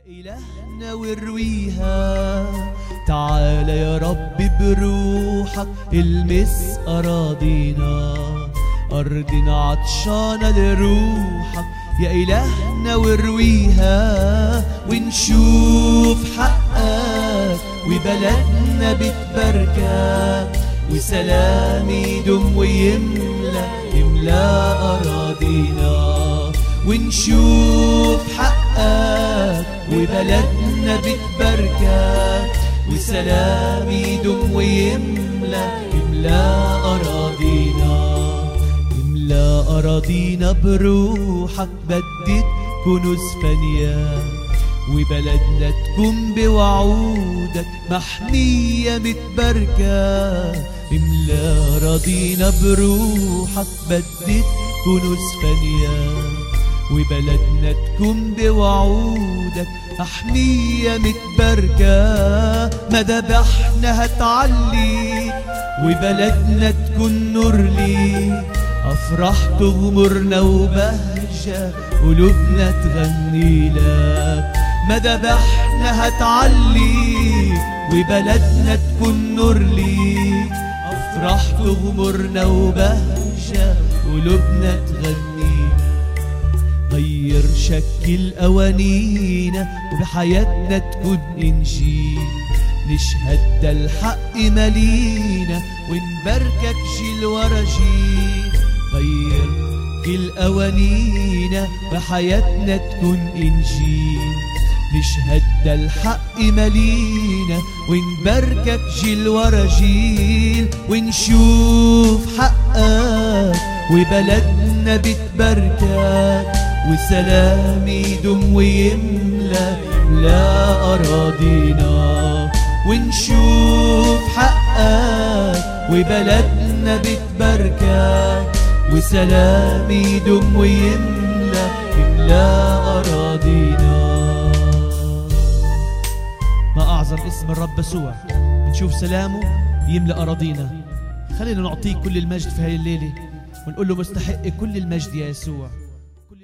إلهنا وارويها تعال يا رب بروحك المس أراضينا أرضنا عطشانة لروحك يا إلهنا وارويها ونشوف حقك وبلدنا بتباركك وسلام يدوم ويملى يملى أراضينا ونشوف حقك وبلدنا بتباركك وسلام يدوم ويملى يملى أراضينا يملى أراضينا بروحك بدت كنوز فانية وبلدنا تكون بوعودك محمية متباركة املى أراضينا بروحك بدت كنوز فانية وبلدنا تكون بوعودك محمية متباركة ما ذبحنا هتعلي وبلدنا تكون نور ليك أفراح تغمرنا وبهجة قلوبنا تغني لك ما ذبحنا هتعلي وبلدنا تكون نور ليك أفراح تغمرنا وبهجة قلوبنا تغني لك غير شكل أوانينا وبحياتنا تكون إنجيل نشهد ده الحق مالينا ونباركك جيل ورا جيل غير كل أوانينا بحياتنا تكون إنجيل نشهد ده الحق مالينا ونباركك جيل ورا جيل ونشوف حقك وبلدنا بتباركك وسلام يدوم ويملى يملى أراضينا ونشوف حقك وبلدنا بتباركك وسلام يدوم ويملى يملى أراضينا ما أعظم اسم الرب يسوع بنشوف سلامه يملأ أراضينا خلينا نعطيك كل المجد في هاي الليلة ونقول له مستحق كل المجد يا يسوع